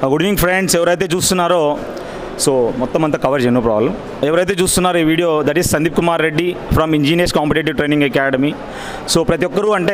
Good evening friends ఎవరైతే చూస్తున్నారో so మొత్తం అంతా కవర్ చేయను ప్రాబ్లం ఎవరైతే చూస్తున్నారో ఈ video that is Sandeep Kumar Reddy from engineers competitive training academy so ప్రతి ఒక్కరూ అంటే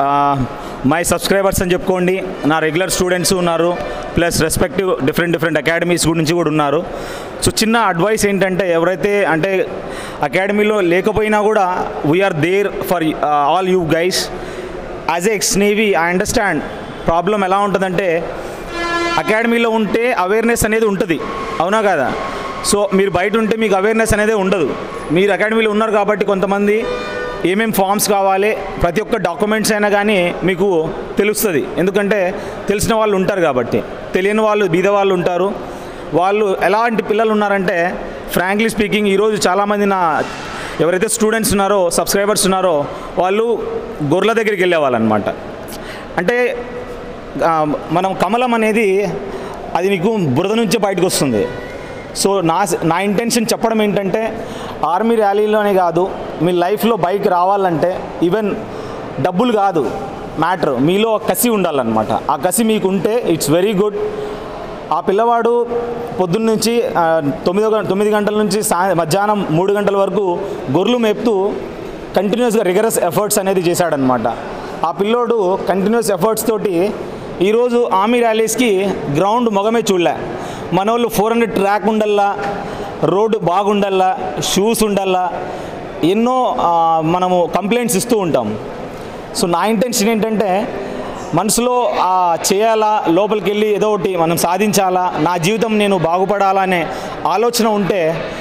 మై సబ్స్క్రైబర్స్ అని చెప్పుకోండి నా రెగ్యులర్ స్టూడెంట్స్ ఉన్నారు plus respective different different academies గురించి కూడా ఉన్నారు సో చిన్న అడ్వైస్ ఏంటంటే ఎవరైతే అంటే అకాడమీలో లేకపోయినా కూడా we are there for all you guys as a ex navy I understand problem ఎలా ఉంటుందంటే అకాడమీలో ఉంటే అవేర్నెస్ అనేది ఉంటుంది అవునా కదా సో మీరు బయట ఉంటే మీకు అవేర్నెస్ అనేది ఉండదు మీరు అకాడమీలో ఉన్నారు కాబట్టి కొంతమంది ఏమేం ఫామ్స్ కావాలి ప్రతి ఒక్క డాక్యుమెంట్స్ అయినా కానీ మీకు తెలుస్తుంది ఎందుకంటే తెలిసిన వాళ్ళు ఉంటారు కాబట్టి తెలియని వాళ్ళు బీద వాళ్ళు ఉంటారు వాళ్ళు ఎలాంటి పిల్లలు ఉన్నారంటే ఫ్రాంక్లీ స్పీకింగ్ ఈరోజు చాలామంది నా ఎవరైతే స్టూడెంట్స్ ఉన్నారో సబ్స్క్రైబర్స్ ఉన్నారో వాళ్ళు గొర్రెల దగ్గరికి వెళ్ళేవాళ్ళనమాట అంటే ఆ, మనం కమలం అనేది అది నీకు బురద నుంచే బయటకు వస్తుంది సో నా నా ఇంటెన్షన్ చెప్పడం ఏంటంటే ఆర్మీ ర్యాలీలోనే కాదు మీ లైఫ్లో బైక్ రావాలంటే ఈవెన్ డబ్బులు కాదు మ్యాటర్ మీలో ఒక కసి ఉండాలన్నమాట ఆ కసి మీకు ఉంటే ఇట్స్ వెరీ గుడ్ ఆ పిల్లవాడు పొద్దున్న నుంచి ఆ, తొమ్మిదో గం- తొమ్మిది గంటల నుంచి సా మధ్యాహ్నం మూడు గంటల వరకు గొర్రెలు మేపుతూ కంటిన్యూస్గా రిగరస్ ఎఫర్ట్స్ అనేది చేశాడనమాట ఆ పిల్లోడు కంటిన్యూస్ ఎఫర్ట్స్ తోటి ఈరోజు ఆర్మీ ర్యాలీస్కి గ్రౌండ్ మొగమే చూడలే మన వాళ్ళు ఫోర్ హండ్రెడ్ ట్రాక్ ఉండల్లా రోడ్డు బాగుండల్లా షూస్ ఉండల్లా ఎన్నో ఆ, మనము కంప్లైంట్స్ ఇస్తూ ఉంటాం సో నా ఇంటెన్షన్ ఏంటంటే మనసులో ఆ చేయాలా లోపలికి వెళ్ళి ఏదో ఒకటి మనం సాధించాలా నా జీవితం నేను బాగుపడాలా అనే ఆలోచన ఉంటే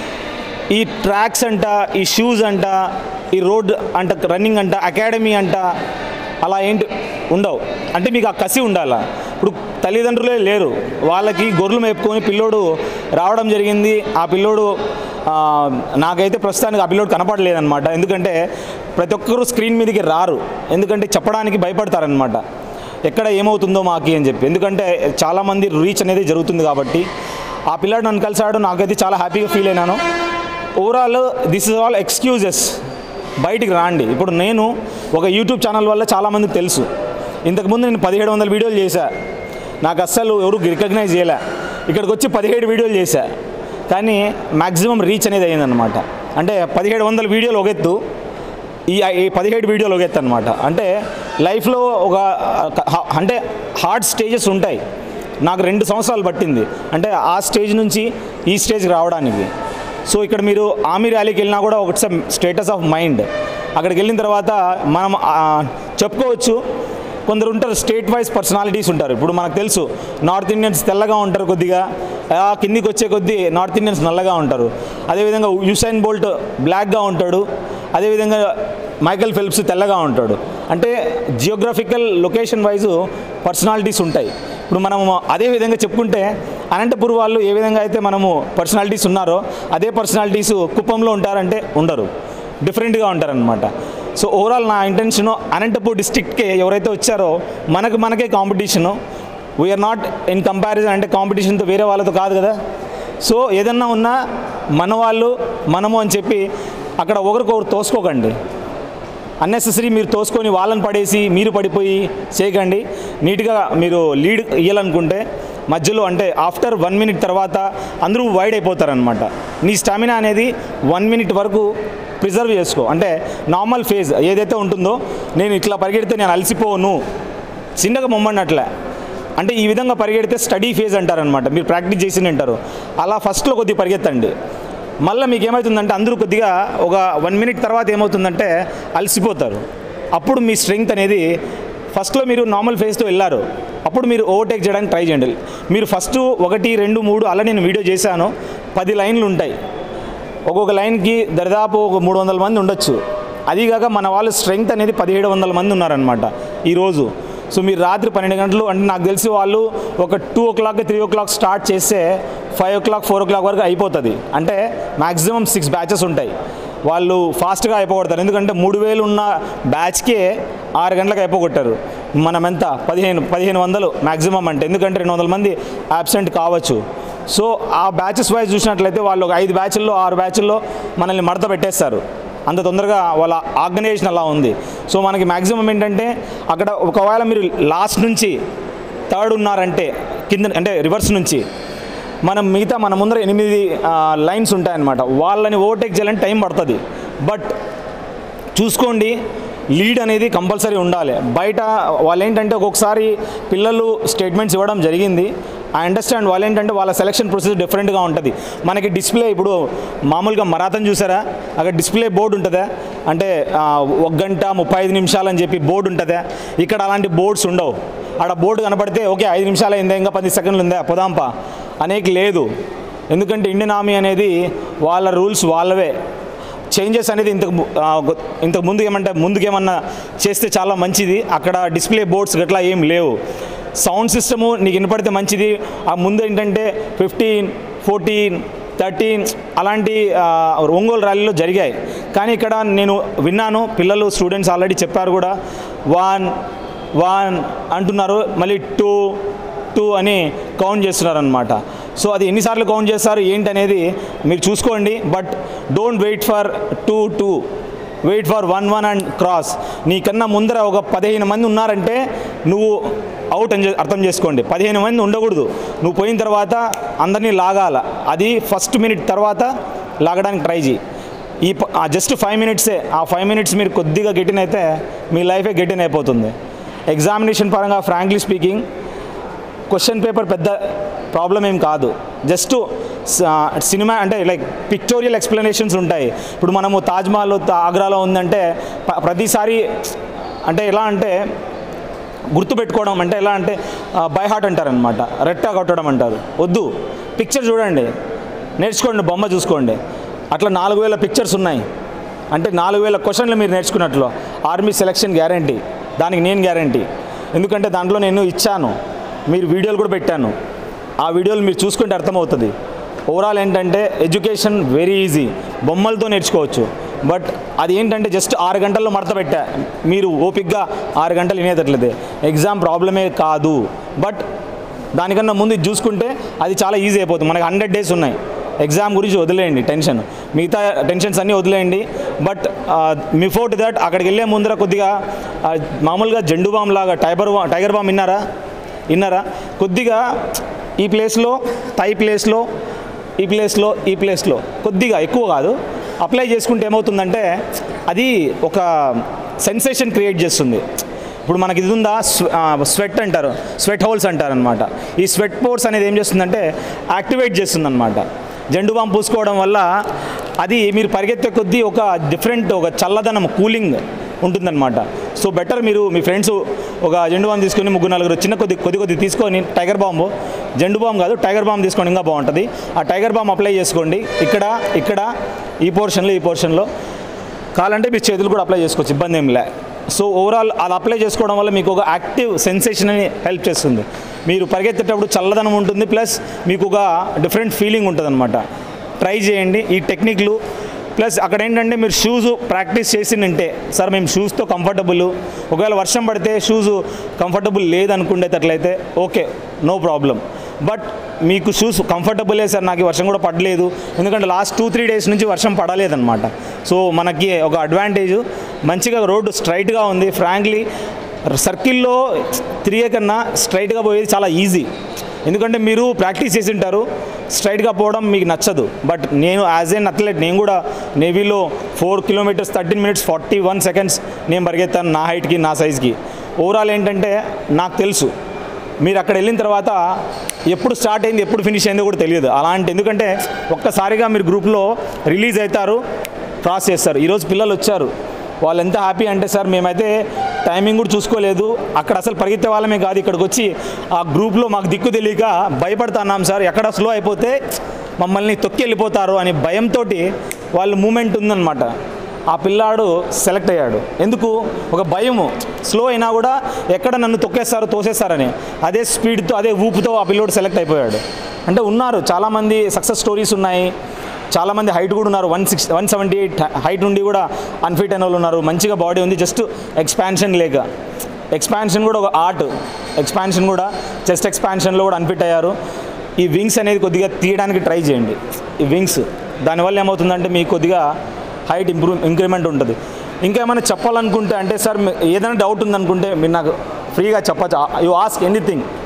ఈ ట్రాక్స్ అంట ఈ షూస్ అంట ఈ రోడ్ అంట రన్నింగ్ అంట అకాడమీ అంట అలా ఏంటి ఉండవు అంటే మీకు ఆ కసి ఉండాలా ఇప్పుడు తల్లిదండ్రులే లేరు వాళ్ళకి గొర్రెలు మేపుకొని పిల్లోడు రావడం జరిగింది ఆ పిల్లోడు ఆ, నాకైతే ప్రస్తుతానికి ఆ పిల్లోడు కనపడలేదన్నమాట ఎందుకంటే ప్రతి ఒక్కరు స్క్రీన్ మీదకి రారు ఎందుకంటే చెప్పడానికి భయపడతారనమాట ఎక్కడ ఏమవుతుందో మాకి అని చెప్పి ఎందుకంటే చాలామంది రీచ్ అనేది జరుగుతుంది కాబట్టి ఆ పిల్లాడు నన్ను కలిసాడు నాకైతే చాలా హ్యాపీగా ఫీల్ అయినాను overall this is all excuses బయటికి రాండి ఇప్పుడు నేను ఒక యూట్యూబ్ ఛానల్ వల్ల చాలామందికి తెలుసు ఇంతకుముందు నేను పదిహేడు వందల వీడియోలు చేశా నాకు అస్సలు ఎవరు రికగ్నైజ్ చేయలే ఇక్కడికి వచ్చి పదిహేడు వీడియోలు చేశా కానీ మ్యాక్సిమం రీచ్ అనేది అయిందనమాట అంటే పదిహేడు వందల వీడియోలు ఒక ఎత్తు ఈ ఈ పదిహేడు వీడియోలు ఒక ఎత్తు అనమాట అంటే లైఫ్లో ఒక హ- అంటే హార్డ్ స్టేజెస్ ఉంటాయి నాకు రెండు సంవత్సరాలు పట్టింది అంటే ఆ స్టేజ్ నుంచి ఈ స్టేజ్కి రావడానికి సో ఇక్కడ మీరు ఆర్మీ ర్యాలీకి వెళ్ళినా కూడా ఒక స్టేటస్ ఆఫ్ మైండ్ అక్కడికి వెళ్ళిన తర్వాత మనం ఆ, చెప్పుకోవచ్చు కొందరు ఉంటారు స్టేట్ వైజ్ పర్సనాలిటీస్ ఉంటారు ఇప్పుడు మనకు తెలుసు నార్త్ ఇండియన్స్ తెల్లగా ఉంటారు కొద్దిగా ఆ కిందికి వచ్చే కొద్దీ నార్త్ ఇండియన్స్ నల్లగా ఉంటారు అదేవిధంగా యుసైన్ బోల్ట్ బ్లాక్గా ఉంటాడు అదేవిధంగా మైకల్ ఫెల్ప్స్ తెల్లగా ఉంటాడు అంటే జియోగ్రఫికల్ లొకేషన్ వైజ్ పర్సనాలిటీస్ ఉంటాయి ఇప్పుడు మనం అదే విధంగా చెప్పుకుంటే అనంతపురం వాళ్ళు ఏ విధంగా అయితే మనము పర్సనాలిటీస్ ఉన్నారో అదే పర్సనాలిటీస్ కుప్పంలో ఉంటారంటే ఉండరు డిఫరెంట్గా ఉంటారనమాట సో ఓవరాల్ నా ఇంటెన్షన్ అనంతపూర్ డిస్టిక్కే ఎవరైతే వచ్చారో మనకు మనకే competition we are not in comparison అంటే కాంపిటీషన్తో వేరే వాళ్ళతో కాదు కదా సో ఏదన్నా ఉన్నా మన వాళ్ళు మనము అని చెప్పి అక్కడ ఒకరికొకరు తోసుకోకండి అన్నెసెసరీ మీరు తోసుకొని వాళ్ళని పడేసి మీరు పడిపోయి చేయకండి నీట్గా మీరు లీడ్ ఇవ్వాలనుకుంటే మధ్యలో అంటే ఆఫ్టర్ వన్ మినిట్ తర్వాత అందరూ వైడ్ అయిపోతారనమాట నీ స్టామినా అనేది వన్ మినిట్ వరకు ప్రిజర్వ్ చేసుకో అంటే నార్మల్ ఫేజ్ ఏదైతే ఉంటుందో నేను ఇట్లా పరిగెడితే నేను అలసిపోను చిన్నగా మొమ్మన్నట్లే అంటే ఈ విధంగా పరిగెడితే స్టడీ ఫేజ్ అంటారనమాట మీరు ప్రాక్టీస్ చేసి అంటారు అలా ఫస్ట్లో కొద్దిగా పరిగెత్తండి మళ్ళీ మీకు ఏమవుతుందంటే అందరూ కొద్దిగా ఒక వన్ మినిట్ తర్వాత ఏమవుతుందంటే అలసిపోతారు అప్పుడు మీ స్ట్రెంగ్త్ అనేది ఫస్ట్లో మీరు నార్మల్ ఫేజ్తో వెళ్ళారు అప్పుడు మీరు ఓవర్టేక్ చేయడానికి ట్రై చేయండి మీరు ఫస్ట్ ఒకటి రెండు మూడు అలా నేను వీడియో చేశాను పది లైన్లు ఉంటాయి ఒక్కొక్క లైన్కి దరిదాపు ఒక మూడు వందల మంది ఉండొచ్చు అదిగాక మన వాళ్ళు స్ట్రెంగ్త్ అనేది పదిహేడు వందల మంది ఉన్నారనమాట ఈరోజు సో మీరు రాత్రి పన్నెండు గంటలు అంటే నాకు తెలిసి వాళ్ళు ఒక two o'clock three o'clock start చేస్తే five o'clock four o'clock వరకు అయిపోతుంది అంటే మ్యాక్సిమం సిక్స్ బ్యాచెస్ ఉంటాయి వాళ్ళు ఫాస్ట్గా అయిపోగొడతారు ఎందుకంటే మూడు వేలు ఉన్న బ్యాచ్కే ఆరు గంటలకు అయిపోగొట్టారు మనం ఎంత పదిహేను పదిహేను వందలు మ్యాక్సిమం అంటే ఎందుకంటే రెండు వందల మంది యాబ్సెంట్ కావచ్చు సో ఆ బ్యాచెస్ వైజ్ చూసినట్లయితే వాళ్ళు ఒక ఐదు బ్యాచ్ల్లో ఆరు బ్యాచ్ల్లో మనల్ని మడత పెట్టేస్తారు అంత తొందరగా వాళ్ళ ఆర్గనైజేషన్ అలా ఉంది సో మనకి మ్యాక్సిమం ఏంటంటే అక్కడ ఒకవేళ మీరు లాస్ట్ నుంచి థర్డ్ ఉన్నారంటే కింద అంటే రివర్స్ నుంచి మనం మిగతా మన ముందర ఎనిమిది లైన్స్ ఉంటాయన్నమాట వాళ్ళని ఓవర్టేక్ చేయాలంటే టైం పడుతుంది బట్ చూసుకోండి లీడ్ అనేది కంపల్సరీ ఉండాలి బయట వాళ్ళు ఏంటంటే ఒక్కొక్కసారి పిల్లలు స్టేట్మెంట్స్ ఇవ్వడం జరిగింది ఐ అండర్స్టాండ్ వాళ్ళు ఏంటంటే వాళ్ళ సెలక్షన్ ప్రొసెస్ డిఫరెంట్గా ఉంటుంది మనకి డిస్ప్లే ఇప్పుడు మామూలుగా మరాథన్ చూసారా అక్కడ డిస్ప్లే బోర్డు ఉంటుందా అంటే ఆ, ఒక గంట ముప్పై ఐదు నిమిషాలు అని చెప్పి బోర్డు ఉంటుందా ఇక్కడ అలాంటి బోర్డ్స్ ఉండవు ఆడ బోర్డు కనపడితే ఓకే ఐదు నిమిషాలు అయిందా ఇంకా పది సెకండ్లు ఉందా పొదాంపా అనేక లేదు ఎందుకంటే ఇండియన్ ఆర్మీ అనేది వాళ్ళ రూల్స్ వాళ్ళవే చేంజెస్ అనేది ఇంతకు ము- ఆ, ఒక- ఇంతకు ముందు ఏమంటే ముందుకు ఏమన్నా చేస్తే చాలా మంచిది అక్కడ డిస్ప్లే బోర్డ్స్ గట్లా ఏం లేవు సౌండ్ సిస్టము నీకు వినపడితే మంచిది ఆ ముందు ఏంటంటే ఫిఫ్టీన్ ఫోర్టీన్ థర్టీన్ అలాంటి ఆ, ఒంగోలు ర్యాలీలో జరిగాయి కానీ ఇక్కడ నేను విన్నాను పిల్లలు స్టూడెంట్స్ ఆల్రెడీ చెప్పారు కూడా వన్ వన్ అంటున్నారు మళ్ళీ టూ టూ అని కౌంట్ చేస్తున్నారు అనమాట సో అది ఎన్నిసార్లు కౌంట్ చేస్తారు ఏంటనేది మీరు చూసుకోండి but don't wait for two two wait for one one and cross నీకన్నా ముందర ఒక పదిహేను మంది ఉన్నారంటే నువ్వు అవుట్ అని చె- అర్థం చేసుకోండి పదిహేను మంది ఉండకూడదు నువ్వు పోయిన తర్వాత అందరినీ లాగాల అది ఫస్ట్ మినిట్ తర్వాత లాగడానికి ట్రై చేయి ఈ జస్ట్ ఫైవ్ మినిట్సే ఆ ఫైవ్ మినిట్స్ మీరు కొద్దిగా గెటిన్ అయితే మీ లైఫే గెటిన్ అయిపోతుంది ఎగ్జామినేషన్ పరంగా ఫ్రాంక్లీ స్పీకింగ్ క్వశ్చన్ పేపర్ పెద్ద ప్రాబ్లం ఏం కాదు జస్ట్ సినిమా అంటే లైక్ పిక్టోరియల్ ఎక్స్ప్లెనేషన్స్ ఉంటాయి ఇప్పుడు మనము తాజ్మహల్ ఆగ్రాలో ఉందంటే ప- ప్రతిసారి అంటే ఎలా అంటే గుర్తుపెట్టుకోవడం అంటే ఎలా అంటే బై హార్ట్ అంటారనమాట రెట్టా కొట్టడం అంటారు వద్దు పిక్చర్ చూడండి నేర్చుకోండి బొమ్మ చూసుకోండి అట్లా నాలుగు వేల పిక్చర్స్ ఉన్నాయి అంటే నాలుగు వేల క్వశ్చన్లు మీరు నేర్చుకున్నట్లు ఆర్మీ సెలక్షన్ గ్యారంటీ దానికి నేను గ్యారంటీ ఎందుకంటే దాంట్లో నేను ఇచ్చాను మీరు వీడియోలు కూడా పెట్టాను ఆ వీడియోలు మీరు చూసుకుంటే అర్థమవుతుంది ఓవరాల్ ఏంటంటే ఎడ్యుకేషన్ వెరీ ఈజీ బొమ్మలతో నేర్చుకోవచ్చు బట్ అది ఏంటంటే జస్ట్ ఆరు గంటల్లో మడత పెట్టా మీరు ఓపిక్గా ఆరు గంటలు వినేటట్లేదు ఎగ్జామ్ ప్రాబ్లమే కాదు బట్ దానికన్నా ముందు ఇది చూసుకుంటే అది చాలా ఈజీ అయిపోతుంది మనకి హండ్రెడ్ డేస్ ఉన్నాయి ఎగ్జామ్ గురించి వదిలేయండి టెన్షన్ మిగతా టెన్షన్స్ అన్నీ వదిలేయండి బట్ బిఫోర్ దట్ అక్కడికి వెళ్ళే ముందర కొద్దిగా ఆ, మామూలుగా జెండు బామ్ లాగా టైగర్ బామ్ టైగర్ బామ్ విన్నారా విన్నారా కొద్దిగా ఈ ప్లేస్లో థై ప్లేస్లో ఈ ప్లేస్లో ఈ ప్లేస్లో కొద్దిగా ఎక్కువ కాదు అప్లై చేసుకుంటే ఏమవుతుందంటే అది ఒక సెన్సేషన్ క్రియేట్ చేస్తుంది ఇప్పుడు మనకి ఇది ఉందా స్వెట్ అంటారు స్వెట్ హోల్స్ అంటారు అనమాట ఈ స్వెట్ పోర్స్ అనేది ఏం చేస్తుందంటే యాక్టివేట్ చేస్తుంది అనమాట జెండు బాంబు పూసుకోవడం వల్ల అది మీరు పరిగెత్తే కొద్దీ ఒక డిఫరెంట్ ఒక చల్లదనం కూలింగ్ ఉంటుందన్నమాట సో బెటర్ మీరు మీ ఫ్రెండ్స్ ఒక జెండు బాంబు తీసుకొని ముగ్గురు నలుగురు చిన్న కొద్ది కొద్ది కొద్ది తీసుకొని టైగర్ బాంబు జెండు బాంబు కాదు టైగర్ బాంబు తీసుకోండి ఇంకా బాగుంటుంది ఆ టైగర్ బాంబు అప్లై చేసుకోండి ఇక్కడ ఇక్కడ ఈ పోర్షన్లో ఈ పోర్షన్లో కావాలంటే మీ చేతులు కూడా అప్లై చేసుకోవచ్చు ఇబ్బంది ఏం లే సో ఓవరాల్ అది అప్లై చేసుకోవడం వల్ల మీకు ఒక యాక్టివ్ సెన్సేషన్ అని హెల్ప్ చేస్తుంది మీరు పరిగెత్తేటప్పుడు చల్లదనం ఉంటుంది ప్లస్ మీకు ఒక డిఫరెంట్ ఫీలింగ్ ఉంటుంది అనమాట ట్రై చేయండి ఈ టెక్నిక్లు ప్లస్ అక్కడ ఏంటంటే మీరు షూస్ ప్రాక్టీస్ చేసిందంటే సార్ మేము షూస్తో కంఫర్టబుల్ ఒకవేళ వర్షం పడితే షూస్ కంఫర్టబుల్ లేదనుకునేటట్లయితే ఓకే నో ప్రాబ్లం బట్ మీకు షూస్ కంఫర్టబులే సార్ నాకు ఈ వర్షం కూడా పడలేదు ఎందుకంటే లాస్ట్ టూ త్రీ డేస్ నుంచి వర్షం పడలేదన్నమాట సో మనకి ఒక అడ్వాంటేజ్ మంచిగా రోడ్డు స్ట్రైట్గా ఉంది ఫ్రాంక్లీ సర్కిల్లో తిరిగే కన్నా స్ట్రైట్గా పోయేది చాలా ఈజీ ఎందుకంటే మీరు ప్రాక్టీస్ చేసి ఉంటారు స్ట్రైట్గా పోవడం మీకు నచ్చదు బట్ నేను యాజ్ ఎన్ అథ్లెట్ నేను కూడా నేవీలో four kilometres thirteen minutes forty one seconds నేను పరిగెత్తాను నా హైట్కి నా సైజ్కి ఓవరాల్ ఏంటంటే నాకు తెలుసు మీరు అక్కడ వెళ్ళిన తర్వాత ఎప్పుడు స్టార్ట్ అయింది ఎప్పుడు ఫినిష్ అయిందో కూడా తెలియదు అలాంటి ఎందుకంటే ఒక్కసారిగా మీరు గ్రూప్లో రిలీజ్ అవుతారు క్రాస్ చేస్తారు ఈరోజు పిల్లలు వచ్చారు వాళ్ళు ఎంత హ్యాపీ అంటే సార్ మేమైతే టైమింగ్ కూడా చూసుకోలేదు అక్కడ అసలు పరిగెత్తే వాళ్ళమే కాదు ఇక్కడికి వచ్చి ఆ గ్రూప్లో మాకు దిక్కు తెలియక భయపడుతున్నాం సార్ ఎక్కడ స్లో అయిపోతే మమ్మల్ని తొక్కి వెళ్ళిపోతారు అని భయంతో వాళ్ళ మూమెంట్ ఉందన్నమాట ఆ పిల్లాడు సెలెక్ట్ అయ్యాడు ఎందుకు ఒక భయము స్లో అయినా కూడా ఎక్కడ నన్ను తొక్కేస్తారు తోసేస్తారని అదే స్పీడ్తో అదే ఊపుతో ఆ పిల్లోడు సెలెక్ట్ అయిపోయాడు అంటే ఉన్నారు చాలామంది సక్సెస్ స్టోరీస్ ఉన్నాయి చాలామంది హైట్ కూడా ఉన్నారు one six one seventy eight height ఉండి కూడా అన్ఫిట్ అయిన వాళ్ళు ఉన్నారు మంచిగా బాడీ ఉంది జస్ట్ ఎక్స్పాన్షన్ లేక ఎక్స్పాన్షన్ కూడా ఒక ఆర్ట్ ఎక్స్పాన్షన్ కూడా చెస్ట్ ఎక్స్పాన్షన్లో కూడా అన్ఫిట్ అయ్యారు ఈ వింగ్స్ అనేది కొద్దిగా తీయడానికి ట్రై చేయండి ఈ వింగ్స్ దానివల్ల ఏమవుతుందంటే మీకు కొద్దిగా హైట్ ఇంప్రూవ్ ఇంక్రిమెంట్ ఉంటుంది ఇంకా ఏమైనా చెప్పాలనుకుంటే అంటే సార్ మీ- ఏదైనా డౌట్ ఉందనుకుంటే మీరు నాకు ఫ్రీగా చెప్పచ్చు యూ ఆస్క్ ఎనీథింగ్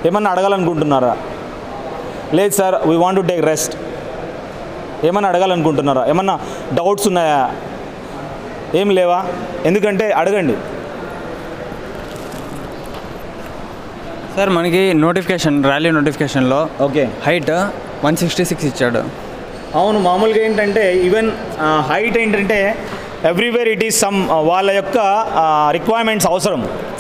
ఏమన్నా అడగాలనుకుంటున్నారా లేదు sir we want to take rest ఏమన్నా అడగాలనుకుంటున్నారా ఏమన్నా డౌట్స్ ఉన్నాయా ఏం లేవా ఎందుకంటే అడగండి సార్ మనకి నోటిఫికేషన్ ర్యాలీ నోటిఫికేషన్లో okay height one sixty six ఇచ్చాడు అవును మామూలుగా ఏంటంటే ఈవెన్ హైట్ ఏంటంటే ఎవ్రీవేర్ ఇట్ ఈస్ సమ్ వాళ్ళ యొక్క రిక్వైర్మెంట్స్ అవసరం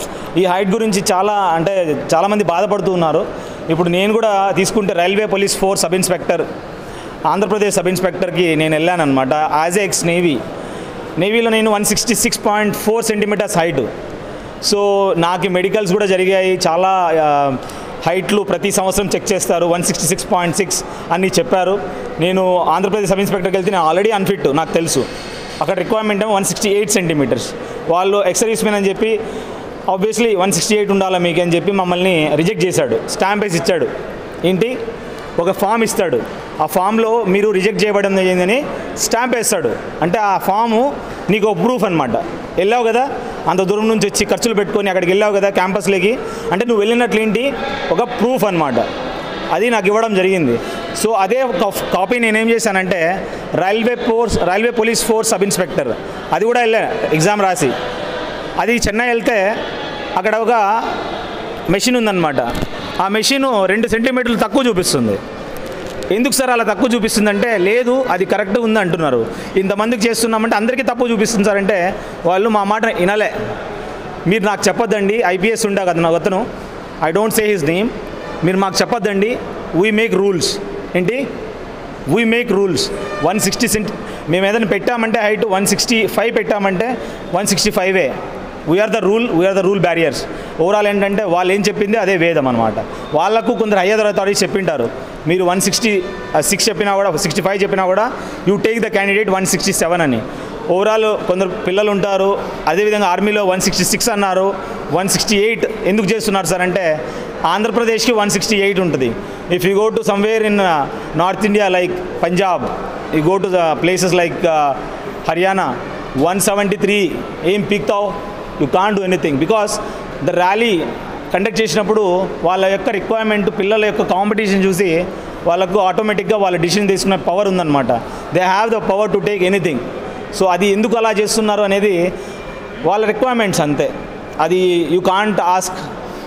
ఈ హైట్ గురించి చాలా అంటే చాలామంది బాధపడుతూ ఉన్నారు ఇప్పుడు నేను కూడా తీసుకుంటే railway police four sub inspector Andhra Pradesh sub ఇన్స్పెక్టర్కి నేను వెళ్ళాను అనమాట యాజ్ ఎక్స్ నేవీ నేవీలో నేను one sixty six point four centimetres height so నాకు మెడికల్స్ కూడా జరిగాయి చాలా ఆ, హైట్లు ప్రతి సంవత్సరం చెక్ చేస్తారు one sixty six point six అని చెప్పారు నేను ఆంధ్రప్రదేశ్ సబ్ ఇన్స్పెక్టర్కి వెళ్తే నేను ఆల్రెడీ అన్ఫిట్ నాకు తెలుసు అక్కడ రిక్వైర్మెంట్ ఏమో వన్ సిక్స్టీ ఎయిట్ సెంటీమీటర్స్ వాళ్ళు ఎక్సర్వీస్ మెన్ అని చెప్పి ఆబ్వియస్లీ వన్ సిక్స్టీ ఎయిట్ ఉండాలా మీకు అని చెప్పి మమ్మల్ని రిజెక్ట్ చేశాడు స్టాంప్ వేసి ఇచ్చాడు ఏంటి ఒక ఫామ్ ఇస్తాడు ఆ ఫామ్లో మీరు రిజెక్ట్ చేయబడింది ఏందని స్టాంప్ వేస్తాడు అంటే ఆ ఫాము నీకు ఒక ప్రూఫ్ అనమాట వెళ్ళావు కదా అంత దూరం నుంచి వచ్చి ఖర్చులు పెట్టుకొని అక్కడికి వెళ్ళావు కదా క్యాంపస్లోకి అంటే నువ్వు వెళ్ళినట్లు ఏంటి ఒక ప్రూఫ్ అనమాట అది నాకు ఇవ్వడం జరిగింది సో అదే కా- కాపీ నేనేం చేశానంటే railway force railway police force sub inspector అది కూడా వెళ్ళా ఎగ్జామ్ రాసి అది చెన్నై వెళ్తే అక్కడ ఒక మెషిన్ ఉందన్నమాట ఆ మెషిన్ రెండు సెంటీమీటర్లు తక్కువ చూపిస్తుంది ఎందుకు సార్ అలా తక్కువ చూపిస్తుందంటే లేదు అది కరెక్ట్ ఉంది అంటున్నారు ఇంతమందికి చేస్తున్నామంటే అందరికీ తక్కువ చూపిస్తుంది సార్ అంటే వాళ్ళు మా మాట వినలే మీరు నాకు చెప్పొద్దండి ఐపీఎస్ ఉండే కదా నా అతను I don't say his name మీరు మాకు చెప్పొద్దండి వీ మేక్ రూల్స్ ఏంటి we make rules one sixty cent మేము ఏదైనా పెట్టామంటే హైట్ వన్ సిక్స్టీ ఫైవ్ పెట్టామంటే వన్ సిక్స్టీ ఫైవే we are the rule we are the rule barriers overall ఏంటంటే వాళ్ళు ఏం చెప్పింది అదే వేదం అనమాట వాళ్ళకు కొందరు హయ్యర్ అథారిటీస్ చెప్పింటారు మీరు వన్ సిక్స్టీ సిక్స్ చెప్పినా కూడా సిక్స్టీ ఫైవ్ చెప్పినా కూడా you take the candidate one sixty seven అని ఓవరాల్ కొందరు పిల్లలు ఉంటారు అదేవిధంగా ఆర్మీలో వన్ సిక్స్టీ సిక్స్ అన్నారు వన్ సిక్స్టీ ఎయిట్ ఎందుకు చేస్తున్నారు సార్ అంటే ఆంధ్రప్రదేశ్కి వన్ సిక్స్టీ ఎయిట్ ఉంటుంది if you go to somewhere in north India like Punjab you go to the places like Haryana one seventy three ఏం పీక్తావు you can do anything because the rally conduct చేసినప్పుడు వాళ్ళ యొక్క రిక్వైర్మెంట్ పిల్లల యొక్క కాంపిటీషన్ చూసి వాళ్ళకు ఆటోమేటిక్గా వాళ్ళ డిసిషన్ తీసుకునే పవర్ ఉందన్నమాట they have the power to take anything so అది ఎందుకు అలా చేస్తున్నారు అనేది వాళ్ళ రిక్వైర్మెంట్స్ అంతే అది యూ కాంట్ ఆస్క్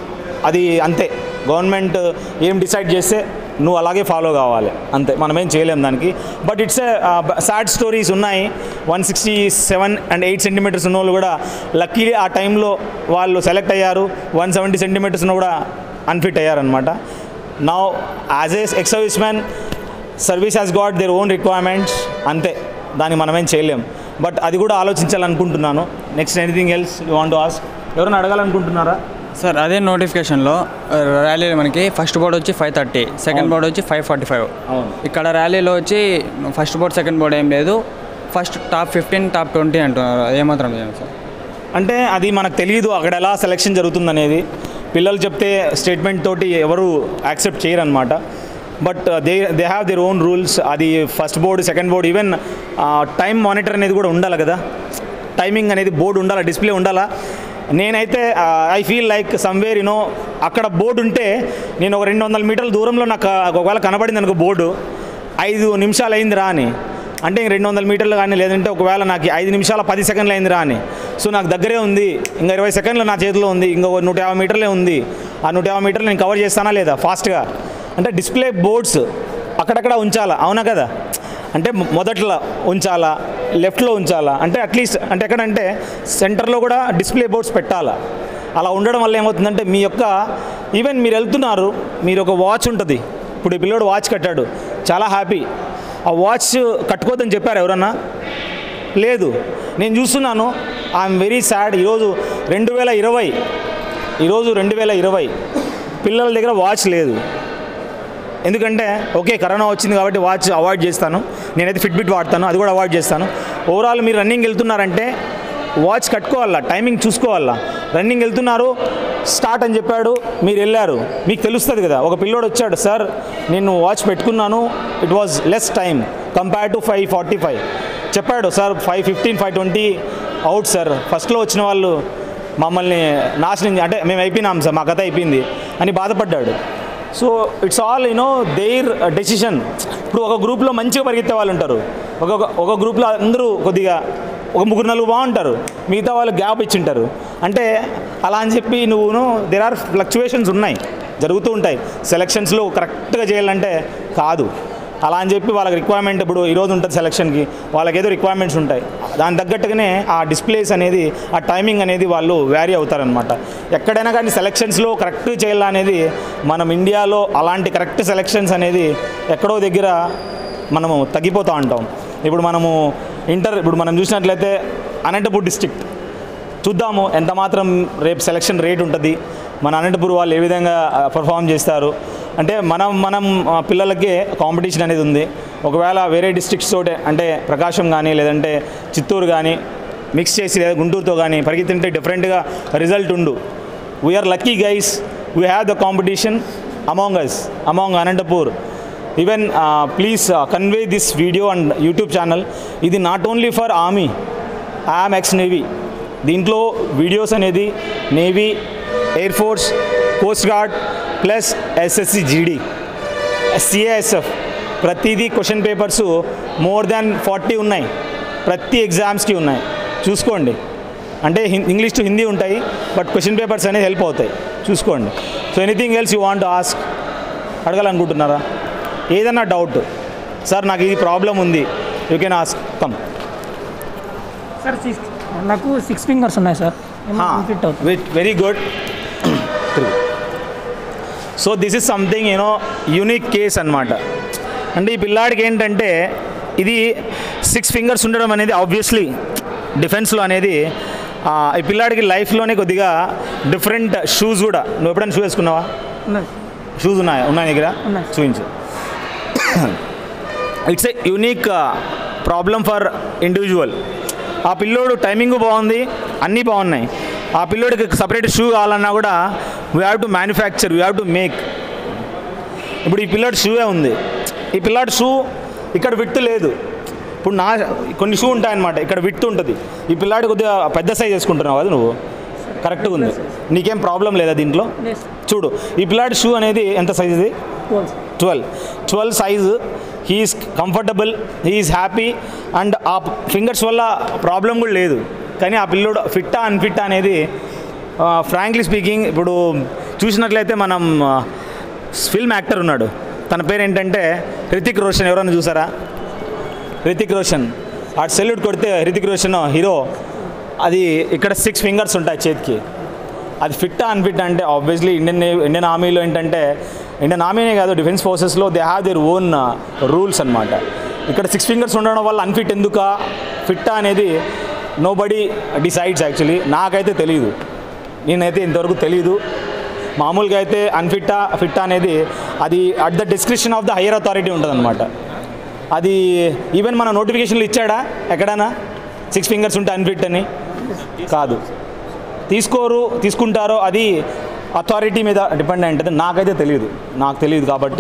అది అంతే గవర్నమెంట్ ఏం డిసైడ్ చేస్తే నువ్వు అలాగే ఫాలో కావాలి అంతే మనం ఏం చేయలేం దానికి బట్ ఇట్స్ సాడ్ స్టోరీస్ ఉన్నాయి one sixty seven and eight centimetres ఉన్న వాళ్ళు కూడా లక్కీలీ ఆ టైంలో వాళ్ళు సెలెక్ట్ అయ్యారు వన్ సెవెంటీ సెంటీమీటర్స్ ఉన్న కూడా అన్ఫిట్ అయ్యారనమాట నా as a ex service man service has got their own requirements అంతే దాన్ని మనమేం చేయలేం బట్ అది కూడా ఆలోచించాలనుకుంటున్నాను next anything else you want ask ఎవరైనా అడగాలనుకుంటున్నారా సార్ అదే నోటిఫికేషన్లో ర్యాలీ మనకి ఫస్ట్ బోర్డ్ వచ్చి ఫైవ్ థర్టీ సెకండ్ అవును. బోర్డ్ వచ్చి ఫైవ్ ఫార్టీ ఫైవ్ అవును ఇక్కడ ర్యాలీలో వచ్చి ఫస్ట్ బోర్డ్ సెకండ్ బోర్డ్ ఏం లేదు first top fifteen top twenty అంటున్నారు ఏమాత్రం చేయండి సార్ అంటే అది మనకు తెలియదు అక్కడ ఎలా సెలెక్షన్ జరుగుతుందనేది పిల్లలు చెప్తే స్టేట్మెంట్ తోటి ఎవరు యాక్సెప్ట్ చేయరు అనమాట but they they have their own rules అది first board second board even time monitor అనేది కూడా ఉండాలి కదా టైమింగ్ అనేది బోర్డు ఉండాలా డిస్ప్లే ఉండాలా నేనైతే I feel like somewhere you know అక్కడ బోర్డు ఉంటే నేను ఒక రెండు వందల మీటర్ల దూరంలో నాకు ఒకవేళ కనబడింది అనుకో బోర్డు ఐదు నిమిషాలు అయిందిరా అని అంటే ఇంక రెండు వందల మీటర్లు కానీ లేదంటే ఒకవేళ నాకు ఐదు నిమిషాల పది సెకండ్లు అయిందిరా అని సో నాకు దగ్గరే ఉంది ఇంకా ఇరవై సెకండ్లు నా చేతిలో ఉంది ఇంకా నూట యాభై మీటర్లే ఉంది ఆ నూట యాభై మీటర్లు నేను కవర్ చేస్తానా లేదా ఫాస్ట్గా అంటే డిస్ప్లే బోర్డ్స్ అక్కడక్కడ ఉంచాలా అవునా కదా అంటే మొ- మొదట్లో ఉంచాలా లెఫ్ట్లో ఉంచాలా అంటే అట్లీస్ట్ అంటే ఎక్కడంటే సెంటర్లో కూడా డిస్ప్లే బోర్డ్స్ పెట్టాలా అలా ఉండడం వల్ల ఏమవుతుందంటే మీ యొక్క ఈవెన్ మీరు వెళ్తున్నారు మీరు ఒక వాచ్ ఉంటుంది ఇప్పుడు ఈ పిల్లోడు వాచ్ కట్టాడు చాలా హ్యాపీ ఆ వాచ్ కట్టుకోవద్దని చెప్పారు ఎవరన్నా లేదు నేను చూస్తున్నాను ఐఎమ్ వెరీ సాడ్ ఈరోజు రెండు వేల ఇరవై ఈరోజు రెండు వేల ఇరవై పిల్లల దగ్గర వాచ్ లేదు ఎందుకంటే ఓకే కరోనా వచ్చింది కాబట్టి వాచ్ అవాయిడ్ చేస్తాను నేనైతే ఫిట్బిట్ వాడతాను అది కూడా అవాయిడ్ చేస్తాను ఓవరాల్ మీరు రన్నింగ్ వెళ్తున్నారంటే వాచ్ కట్టుకోవాలా టైమింగ్ చూసుకోవాలా రన్నింగ్ వెళ్తున్నారు స్టార్ట్ అని చెప్పాడు మీరు వెళ్ళారు మీకు తెలుస్తుంది కదా ఒక పిల్లోడు వచ్చాడు సార్ నేను వాచ్ పెట్టుకున్నాను it was less time compare to five forty five చెప్పాడు sir five fifteen five twenty out sir ఫస్ట్లో వచ్చిన వాళ్ళు మమ్మల్ని నాశనం చే- అంటే మేము అయిపోయినాం సార్ మా కథ అయిపోయింది అని బాధపడ్డాడు so it's all you know their decision ఇప్పుడు ఒక గ్రూప్లో మంచిగా పరిగెత్తే వాళ్ళు ఉంటారు ఒక ఒక గ్రూప్లో అందరూ కొద్దిగా ఒక ముగ్గురు నలుగురు బాగుంటారు మిగతా వాళ్ళు గ్యాప్ ఇచ్చింటారు అంటే అలా అని చెప్పి నువ్వును దేర్ ఆర్ ఫ్లక్చువేషన్స్ ఉన్నాయి జరుగుతూ ఉంటాయి సెలక్షన్స్లో కరెక్ట్గా చేయాలంటే కాదు అలా అని చెప్పి వాళ్ళకి రిక్వైర్మెంట్ ఇప్పుడు ఈరోజు ఉంటుంది సెలక్షన్కి వాళ్ళకి ఏదో రిక్వైర్మెంట్స్ ఉంటాయి దాని తగ్గట్టుగానే ఆ డిస్ప్లేస్ అనేది ఆ టైమింగ్ అనేది వాళ్ళు వ్యారీ అవుతారనమాట ఎక్కడైనా కానీ సెలక్షన్స్లో కరెక్ట్ చేయాలనేది మనం ఇండియాలో అలాంటి కరెక్ట్ సెలక్షన్స్ అనేది ఎక్కడో దగ్గర మనము తగ్గిపోతూ ఉంటాం ఇప్పుడు మనము ఇంటర్ ఇప్పుడు మనం చూసినట్లయితే అనంతపూర్ డిస్ట్రిక్ట్ చూద్దాము ఎంత మాత్రం రేపు సెలక్షన్ రేట్ ఉంటుంది మన అనంతపూర్ వాళ్ళు ఏ విధంగా పర్ఫామ్ చేస్తారు అంటే మనం మనం ఆ, పిల్లలకి కాంపిటీషన్ అనేది ఉంది ఒకవేళ వేరే డిస్ట్రిక్ట్స్ తోటే అంటే ప్రకాశం కానీ లేదంటే చిత్తూరు కానీ మిక్స్ చేసి లేదా గుంటూరుతో కానీ పరిగెత్తింటే డిఫరెంట్గా రిజల్ట్ ఉండు we are lucky guys we have the competition among us among Anantapur even please convey this video and YouTube channel ఇది not only for army I'm ex navy దీంట్లో వీడియోస్ అనేది navy air force coast guard plus SSC GD CASF ప్రతిదీ question papers more than forty ఉన్నాయి ప్రతి ఎగ్జామ్స్కి ఉన్నాయి చూసుకోండి అంటే హిం- ఇంగ్లీష్ టు హిందీ ఉంటాయి బట్ క్వశ్చన్ పేపర్స్ అనేది హెల్ప్ అవుతాయి చూసుకోండి so anything else you want ask అడగాలనుకుంటున్నారా ఏదన్నా డౌట్ సార్ నాకు ఇది ప్రాబ్లం ఉంది you can ask come sir six నాకు సిక్స్ ఫింగర్స్ ఉన్నాయి సార్ ఫిట్ అవుతుంది with very good so this is something you know unique case అన్నమాట అంటే ఈ పిల్లాడికి ఏంటంటే ఇది సిక్స్ ఫింగర్స్ ఉండడం అనేది ఆబ్వియస్లీ డిఫెన్స్లో అనేది ఆ, ఈ పిల్లాడికి లైఫ్లోనే కొద్దిగా డిఫరెంట్ షూస్ కూడా నువ్వు ఎప్పుడైనా షూ వేసుకున్నావా ఉన్నాయి షూస్ ఉన్నాయా ఉన్నాయి దగ్గర ఉన్నాయి. చూపించు it's a unique problem for individual ఆ పిల్లోడు టైమింగ్ బాగుంది అన్నీ బాగున్నాయి ఆ పిల్లోడికి సపరేట్ షూ కావాలన్నా కూడా we have to manufacture we have to make ఇప్పుడు ఈ పిల్లాడి షూవే ఉంది ఈ పిల్లాడి షూ ఇక్కడ విట్టు లేదు ఇప్పుడు నా కొన్ని షూ ఉంటాయన్నమాట ఇక్కడ విట్టు ఉంటుంది ఈ పిల్లాడి కొద్దిగా పెద్ద సైజ్ వేసుకుంటున్నావు కదా నువ్వు కరెక్ట్గా ఉంది నీకేం ప్రాబ్లం లేదా దీంట్లో Yes. చూడు ఈ పిల్లాడి షూ అనేది ఎంత సైజ్ ఇది Twelve. Twelve twelve size he's comfortable he's happy and ఆ ఫింగర్స్ వల్ల ప్రాబ్లం కూడా లేదు కానీ ఆ పిల్లోడు ఫిట్టా అన్ఫిట్టా అనేది ఫ్రాంక్లీ స్పీకింగ్ ఇప్పుడు చూసినట్లయితే మనం ఫిల్మ్ యాక్టర్ ఉన్నాడు తన పేరు ఏంటంటే హృతిక్ రోషన్ ఎవరైనా చూసారా హృతిక్ రోషన్ ఆ సెల్యూట్ కొడితే హృతిక్ రోషన్ హీరో అది ఇక్కడ సిక్స్ ఫింగర్స్ ఉంటాయి చేతికి అది ఫిట్ అన్ఫిట్ అంటే ఆబ్వియస్లీ ఇండియన్ నేవీ ఇండియన్ ఆర్మీలో ఏంటంటే ఇండియన్ ఆర్మీనే కాదు డిఫెన్స్ ఫోర్సెస్లో they have their own rules అనమాట ఇక్కడ సిక్స్ ఫింగర్స్ ఉండడం వల్ల అన్ఫిట్ ఎందుక ఫిట్ అనేది నో బడీ డిసైడ్స్ యాక్చువల్లీ నాకైతే తెలియదు నేనైతే ఇంతవరకు తెలియదు మామూలుగా అయితే అన్ఫిట్టా ఫిట్టా అనేది అది at the description of the higher authority ఉంటుందన్నమాట అది ఈవెన్ మన నోటిఫికేషన్లు ఇచ్చాడా ఎక్కడైనా సిక్స్ ఫింగర్స్ ఉంటే అన్ఫిట్ అని కాదు తీసుకోరు తీసుకుంటారో అది అథారిటీ మీద డిపెండ్ అయి ఉంటుంది నాకైతే తెలియదు నాకు తెలియదు కాబట్టి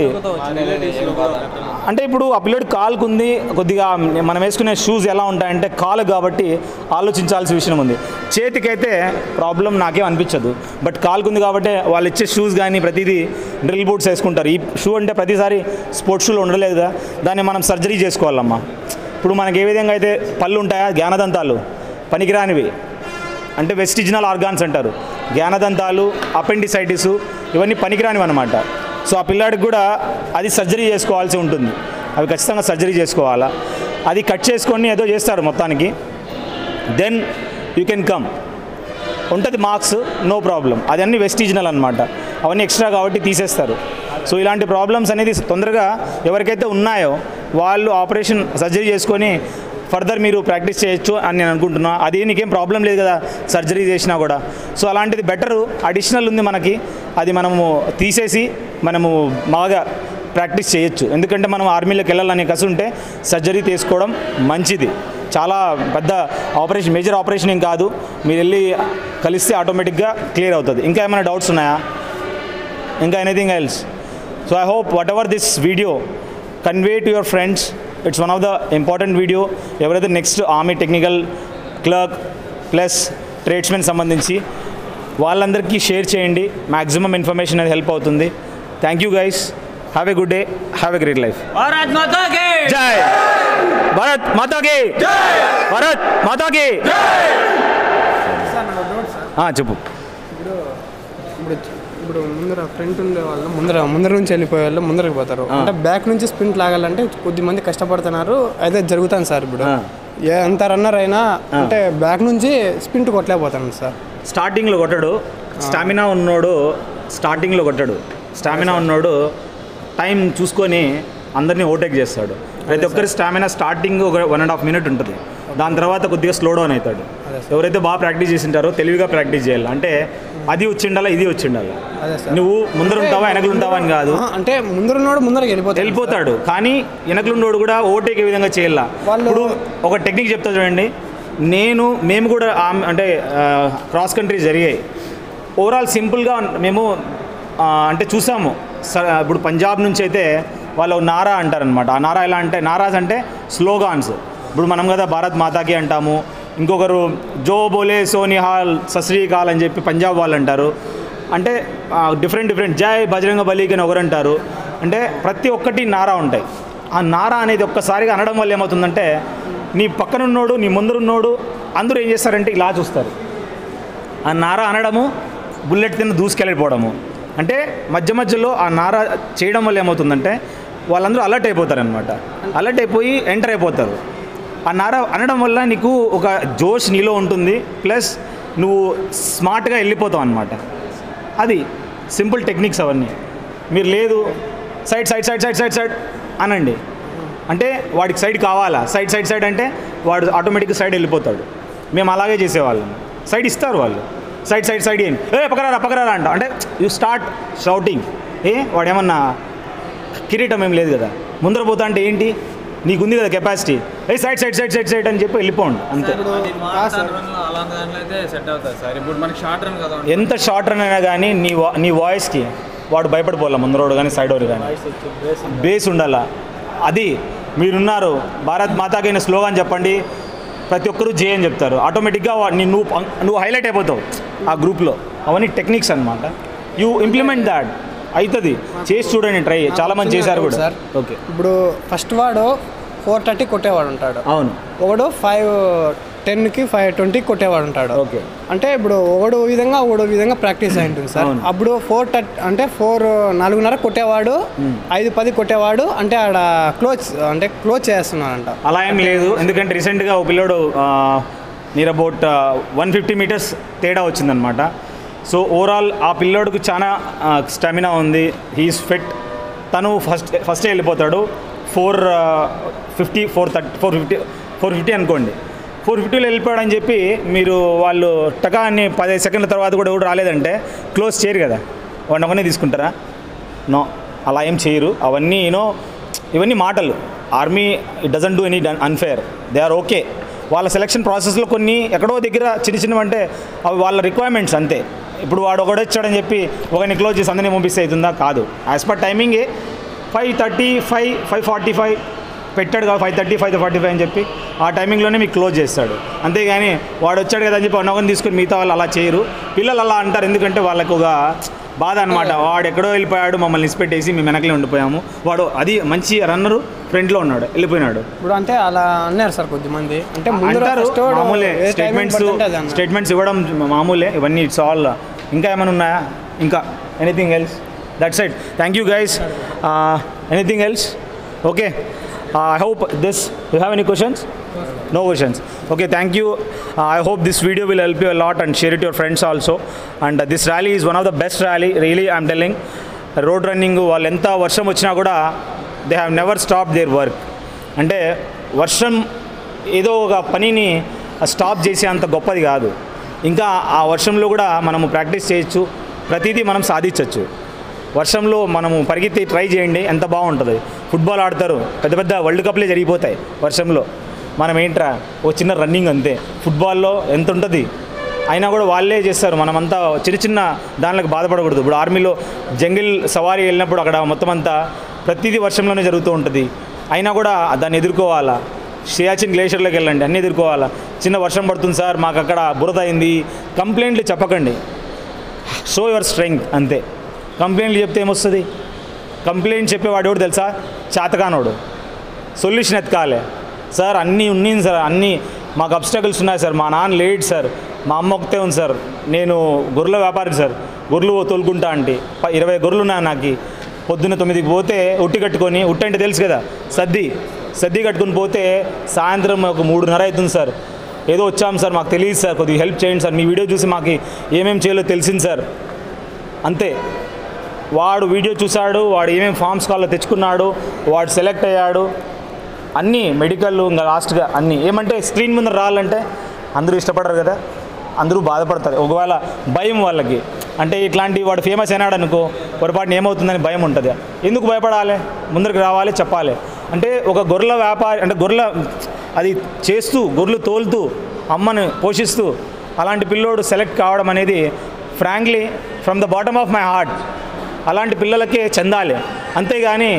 అంటే ఇప్పుడు ఆ పిల్లడి కాలుకు ఉంది కొద్దిగా మనం వేసుకునే షూస్ ఎలా ఉంటాయంటే కాలు కాబట్టి ఆలోచించాల్సిన విషయం ఉంది చేతికైతే ప్రాబ్లం నాకేం అనిపించదు బట్ కాలుకు ఉంది కాబట్టి వాళ్ళు ఇచ్చే షూస్ కానీ ప్రతిదీ డ్రిల్ బూట్స్ వేసుకుంటారు ఈ షూ అంటే ప్రతిసారి స్పోర్ట్స్ షూలో ఉండలేదు కదా దాన్ని మనం సర్జరీ చేసుకోవాలమ్మా ఇప్పుడు మనకి ఏ విధంగా అయితే పళ్ళు ఉంటాయా జ్ఞానదంతాలు పనికిరానివి అంటే వెస్టిజినల్ ఆర్గాన్స్ అంటారు జ్ఞానదంతాలు అపెండిసైటిస్ ఇవన్నీ పనికిరానివి అనమాట సో ఆ పిల్లాడికి కూడా అది సర్జరీ చేసుకోవాల్సి ఉంటుంది అవి ఖచ్చితంగా సర్జరీ చేసుకోవాలా అది కట్ చేసుకొని ఏదో చేస్తారు మొత్తానికి దెన్ యూ కెన్ కమ్ ఉంటుంది మార్క్స్ నో ప్రాబ్లం అది అన్ని వెస్టిజినల్ అనమాట అవన్నీ ఎక్స్ట్రా కాబట్టి తీసేస్తారు సో ఇలాంటి ప్రాబ్లమ్స్ అనేది తొందరగా ఎవరికైతే ఉన్నాయో వాళ్ళు ఆపరేషన్ సర్జరీ చేసుకొని ఫర్దర్ మీరు ప్రాక్టీస్ చేయొచ్చు అని నేను అనుకుంటున్నా అది నీకేం ప్రాబ్లం లేదు కదా సర్జరీ చేసినా కూడా సో అలాంటిది బెటరు అడిషనల్ ఉంది మనకి అది మనము తీసేసి మనము బాగా ప్రాక్టీస్ చేయొచ్చు ఎందుకంటే మనం ఆర్మీలోకి వెళ్ళాలని కసి ఉంటే సర్జరీ తీసుకోవడం మంచిది చాలా పెద్ద ఆపరేషన్ మేజర్ ఆపరేషన్ ఏం కాదు మీరు వెళ్ళి కలిస్తే ఆటోమేటిక్గా క్లియర్ అవుతుంది ఇంకా ఏమైనా డౌట్స్ ఉన్నాయా ఇంకా anything else so I hope whatever this video convey to your friends it's one of the important video ఎవరైతే next army technical clerk plus tradesmen సంబంధించి వాళ్ళందరికీ షేర్ చేయండి మ్యాక్సిమం ఇన్ఫర్మేషన్ అనేది హెల్ప్ అవుతుంది thank you guys have a good day have a great life Bharat Mata కి జై భారత్ మాతాకి భారత్ మాతాకి చెప్పు ఇప్పుడు ఇప్పుడు ముందర ఫ్రంట్ ఉండే వాళ్ళు ముందర ముందర నుంచి వెళ్ళిపోయే వాళ్ళు ముందరకు పోతారు అంటే బ్యాక్ నుంచి స్ప్రింట్ లాగాలంటే కొద్ది మంది కష్టపడుతున్నారు అయితే జరుగుతాను సార్ ఇప్పుడు ఆ. ఏ ఎంత రన్నర్ అయినా అంటే బ్యాక్ నుంచి స్ప్రింట్ కొట్టలేకపోతాను సార్ స్టార్టింగ్లో కొట్టడు స్టామినా ఉన్నోడు స్టార్టింగ్లో కొట్టడు స్టామినా ఉన్నోడు టైం చూసుకొని అందరినీ ఓవర్టేక్ చేస్తాడు ప్రతి ఒక్కరి స్టామినా స్టార్టింగ్ ఒక వన్ అండ్ హాఫ్ మినిట్ ఉంటుంది దాని తర్వాత కొద్దిగా స్లో డౌన్ అవుతాడు ఎవరైతే బాగా ప్రాక్టీస్ చేసింటారో తెలివిగా ప్రాక్టీస్ చేయాలి అంటే అది వచ్చిండాలా ఇది వచ్చిండాలా అదే సార్. నువ్వు ముందర ఉంటావా వెనకలు ఉంటావా అని కాదు ఆ, అంటే ముందరున్నోడు ముందరకు వెళ్ళిపోతాడు వెళ్ళిపోతాడు కానీ వెనకలుండోడు కూడా ఓవర్టేక్ ఏ విధంగా చేయాల వాళ్ళు- ఇప్పుడు ఒక టెక్నిక్ చెప్తా చూడండి నేను మేము కూడా ఆమ్- అంటే క్రాస్ కంట్రీ జరిగాయి ఓవరాల్ సింపుల్గా మేము ఆ, అంటే చూసాము స- ఇప్పుడు పంజాబ్ నుంచి అయితే వాళ్ళు నారా అంటారనమాట ఆ నారా ఎలా అంటే నారాజ్ అంటే స్లోగాన్స్ ఇప్పుడు మనం కదా భారత్ మాతాకి అంటాము ఇంకొకరు జో బోలే సోనిహాల్ సశ్రీకాల్ అని చెప్పి పంజాబ్ వాళ్ళు అంటారు అంటే డిఫరెంట్ డిఫరెంట్ జై బజరంగ బలికి అని ఒకరు అంటారు అంటే ప్రతి ఒక్కటి నారా ఉంటాయి ఆ నారా అనేది ఒక్కసారిగా అనడం వల్ల ఏమవుతుందంటే నీ పక్కనున్నోడు నీ ముందరున్నోడు అందరూ ఏం చేస్తారంటే ఇలా చూస్తారు ఆ నార అనడము బుల్లెట్ కింద దూసుకెళ్ళిపోవడము అంటే మధ్య మధ్యలో ఆ నార చేయడం వల్ల ఏమవుతుందంటే వాళ్ళందరూ అలర్ట్ అయిపోతారనమాట అలర్ట్ అయిపోయి ఎంటర్ అయిపోతారు ఆ నార అనడం వల్ల నీకు ఒక జోష్ నీలో ఉంటుంది ప్లస్ నువ్వు స్మార్ట్గా వెళ్ళిపోతావు అనమాట అది సింపుల్ టెక్నిక్స్ అవన్నీ మీరు లేదు side side side side side side అనండి అంటే వాడికి సైడ్ కావాలా సైడ్ సైడ్ సైడ్ అంటే వాడు ఆటోమేటిక్గా సైడ్ వెళ్ళిపోతాడు మేము అలాగే చేసేవాళ్ళం సైడ్ ఇస్తారు వాళ్ళు సైడ్ సైడ్ సైడ్ ఏం ఏ పక్కరారా పక్కరారా అంట అంటే యూ స్టార్ట్ షౌటింగ్ ఏ వాడు ఏమన్నా కిరీటం ఏం లేదు కదా ముందర పోతా అంటే ఏంటి నీకుంది కదా కెపాసిటీ ఏ side side side side side అని చెప్పి వెళ్ళిపోండి అంతే అది మారథాన్ రన్లో అలాంటి దాంట్లో అయితే సెట్ అవుతుంది సార్ ఇప్పుడు మనకి షార్ట్ రన్ కదా ఎంత షార్ట్ రన్ అయినా కానీ నీ వా నీ వాయిస్కి వాడు భయపడిపోవాలా ముందరోడు కానీ సైడ్ వాడు కానీ బేస్ ఉండాలా అది మీరున్నారు భారత్ మాతాకైన స్లోగాన్ చెప్పండి ప్రతి ఒక్కరూ జే అని చెప్తారు ఆటోమేటిక్గా వా- నీ నువ్వు పం- నువ్వు హైలైట్ అయిపోతావు ఆ గ్రూప్లో అవన్నీ టెక్నిక్స్ అనమాట యూ ఇంప్లిమెంట్ దాట్ అవుతుంది చేసి చూడండి ట్రై చాలా మంది చేశారు కూడా సార్. ఓకే ఇప్పుడు ఫస్ట్ వాడు ఫోర్ థర్టీ కొట్టేవాడు ఉంటాడు అవును ఒకడు ఫైవ్ టెన్కి ఫైవ్ ట్వంటీకి కొట్టేవాడు ఉంటాడు ఓకే అంటే ఇప్పుడు ఒకడు విధంగా ఒకడు విధంగా ప్రాక్టీస్ అయి ఉంటుంది సార్ అవును. అప్పుడు ఫోర్ థర్టీ అంటే ఫోర్ నాలుగున్నర కొట్టేవాడు ఐదు పది కొట్టేవాడు అంటే ఆడ క్లోజ్ అంటే క్లోజ్ చేస్తున్నానంట అలా ఏం లేదు ఎందుకంటే రీసెంట్గా ఒక పిల్లోడు near about one fifty meters తేడా వచ్చిందనమాట సో ఓవరాల్ ఆ పిల్లోడికి చాలా స్టామినా ఉంది హీస్ ఫిట్ తను ఫస్ట్ ఫస్ట్ వెళ్ళిపోతాడు four fifty four thirty four fifty four fifty అనుకోండి ఫోర్ ఫిఫ్టీలో వెళ్ళిపోయాడని చెప్పి మీరు వాళ్ళు టకా అని పదిహేను సెకండ్ల తర్వాత కూడా ఎవరు రాలేదంటే క్లోజ్ చేయరు కదా వాడిని ఒకనే తీసుకుంటారా నో అలా ఏం చేయరు అవన్నీ యూనో ఇవన్నీ మాటలు army it doesn't do any unfair they are okay వాళ్ళ సెలక్షన్ ప్రాసెస్లో కొన్ని ఎక్కడో దగ్గర చిన్న చిన్నవి అంటే అవి వాళ్ళ రిక్వైర్మెంట్స్ అంతే ఇప్పుడు వాడు ఒకడు వచ్చాడని చెప్పి ఒకరిని క్లోజ్ చేసి అందరినీ పంపిస్తే అవుతుందా కాదు యాజ్ పర్ టైమింగే five thirty five five forty five పెట్టాడు కదా five thirty five forty five అని చెప్పి ఆ టైమింగ్లోనే మీకు క్లోజ్ చేస్తాడు అంతేగాని వాడు వచ్చాడు కదా అని చెప్పి అన్నొకరిని తీసుకొని మిగతా వాళ్ళు అలా చేయరు పిల్లలు అలా అంటారు ఎందుకంటే వాళ్ళకు ఒక బాధ అనమాట వాడు ఎక్కడో వెళ్ళిపోయాడు మమ్మల్ని ఇసిపెట్టేసి మేము వెనకలే ఉండిపోయాము వాడు అది మంచి రన్నరు ఫ్రంట్లో ఉన్నాడు వెళ్ళిపోయినాడు ఇప్పుడు అంటే అలా అన్నారు సార్ కొద్దిమంది అంటే ముందు అంటారు first వాడు మామూలే ఏ timing స్టేట్మెంట్స్ పడుతుంటే అది అన్నారు. స్టేట్మెంట్స్ ఇవ్వడం మామూలే ఇవన్నీ ఇట్స్ ఆల్ ఇంకా ఏమైనా ఉన్నాయా ఇంకా anything else that side thank you guys anything else okay I hope this you have any questions no questions okay thank you uh, i hope this video will help you a lot and share it to your friends also and uh, this rally is one of the best rally really i'm telling road running వాళ్ళు ఎంత వర్షం వచ్చినా కూడా they have never stop their work అంటే వర్షం ఏదో ఒక పనిని స్టాప్ చేసే అంత గొప్పది కాదు ఇంకా ఆ వర్షంలో కూడా మనము ప్రాక్టీస్ చేయొచ్చు ప్రతిదీ మనం సాధించవచ్చు వర్షంలో మనము పరిగెత్తి ట్రై చేయండి ఎంత బాగుంటుంది ఫుట్బాల్ ఆడతారు పెద్ద పెద్ద వరల్డ్ కప్లే జరిగిపోతాయి వర్షంలో మనం ఏంట్రా ఓ చిన్న రన్నింగ్ అంతే ఫుట్బాల్లో ఎంత ఉంటుంది అయినా కూడా వాళ్ళే చేస్తారు మనమంతా చిన్న చిన్న దానిలోకి బాధపడకూడదు ఇప్పుడు ఆర్మీలో జంగిల్ సవారీ వెళ్ళినప్పుడు అక్కడ మొత్తం అంతా ప్రతిదీ వర్షంలోనే జరుగుతూ ఉంటుంది అయినా కూడా దాన్ని ఎదుర్కోవాలా సియాచిన్ గ్లేషియర్లోకి వెళ్ళండి అన్నీ ఎదుర్కోవాలా చిన్న వర్షం పడుతుంది సార్ మాకు అక్కడ బురద అయింది కంప్లైంట్లు చెప్పకండి షో యువర్ స్ట్రెంగ్త్ అంతే కంప్లైంట్లు చెప్తే ఏమొస్తుంది కంప్లైంట్ చెప్పేవాడు ఎవడు తెలుసా చేతకానోడు సొల్యూషన్ ఎత్తుకాలే సార్ అన్నీ ఉన్నాయి సార్ అన్నీ మాకు అబ్స్టకల్స్ ఉన్నాయి సార్ మా నాన్న లేట్ సార్ మా అమ్మ ఒకతే ఉంది సార్ నేను గొర్రెల వ్యాపారి సార్ గొర్రెలు తోలుకుంటా అంటే ప- ఇరవై గొర్రెలు ఉన్నాయి నాకు పొద్దున్న తొమ్మిదికి పోతే ఉట్టి కట్టుకొని ఉట్టి అంటే తెలుసు కదా సద్ది సద్ది కట్టుకొని పోతే సాయంత్రం ఒక మూడున్నర అవుతుంది సార్ ఏదో వచ్చాం సార్ మాకు తెలియదు సార్ కొద్దిగా హెల్ప్ చేయండి సార్ మీ వీడియో చూసి మాకు ఏమేమి చేయాలో తెలిసింది సార్ అంతే వాడు వీడియో చూశాడు వాడు ఏమేమి ఫామ్స్ కాల్లో తెచ్చుకున్నాడు వాడు సెలెక్ట్ అయ్యాడు అన్నీ మెడికల్ ఇంకా లాస్ట్గా అన్నీ ఏమంటే స్క్రీన్ ముందు రావాలంటే అందరూ ఇష్టపడరు కదా అందరూ బాధపడతారు ఒకవేళ భయం వాళ్ళకి అంటే ఇట్లాంటి వాడు ఫేమస్ అయినాడు అనుకో పొరపాటున ఏమవుతుందని భయం ఉంటుంది ఎందుకు భయపడాలి ముందరికి రావాలి చెప్పాలి అంటే ఒక గొర్రెల వ్యాపారి అంటే గొర్రెల అది చేస్తూ గొర్రెలు తోలుతూ అమ్మను పోషిస్తూ అలాంటి పిల్లోడు సెలెక్ట్ కావడం అనేది frankly from the bottom of my heart అలాంటి పిల్లలకే చెందాలి అంతేగాని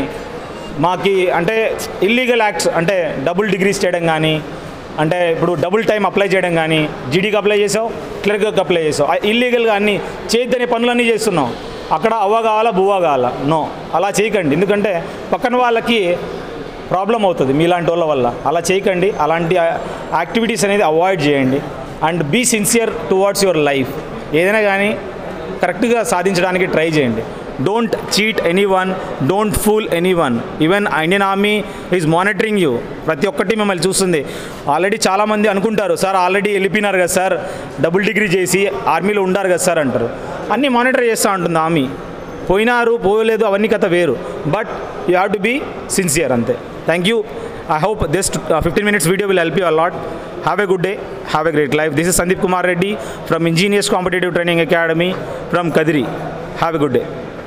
మాకి అంటే ఇల్లీగల్ యాక్ట్స్ అంటే డబుల్ డిగ్రీస్ చేయడం కానీ అంటే ఇప్పుడు డబుల్ టైం అప్లై చేయడం కానీ జీడీకి అప్లై చేసావు క్లర్క్కి అప్లై చేసావు ఇల్లీగల్గా అన్ని చేయొద్దనే పనులన్నీ చేస్తున్నావు అక్కడ అవ్వ కావాలా బువ్వ కావాలా నో అలా చేయకండి ఎందుకంటే పక్కన వాళ్ళకి ప్రాబ్లం అవుతుంది మీలాంటి వాళ్ళ వల్ల అలా చేయకండి అలాంటి యాక్టివిటీస్ అనేది అవాయిడ్ చేయండి and be sincere towards your life ఏదైనా కానీ కరెక్ట్గా సాధించడానికి ట్రై చేయండి don't cheat any one don't fool any one even Indian army is monitoring you ప్రతి ఒక్కటి మిమ్మల్ని చూస్తుంది ఆల్రెడీ చాలామంది అనుకుంటారు సార్ ఆల్రెడీ వెళ్ళిపోయినారు కదా సార్ డబుల్ డిగ్రీ చేసి ఆర్మీలో ఉండారు కదా సార్ అంటారు అన్నీ మానిటర్ చేస్తూ ఉంటుంది ఆర్మీ పోయినారు పోయలేదు అవన్నీ కథ వేరు but you have to be sincere అంతే thank you I hope this fifteen minutes video will help you a lot have a good day have a great life this is Sandeep Kumar Reddy from engineers competitive training Academy from Kadiri have a good day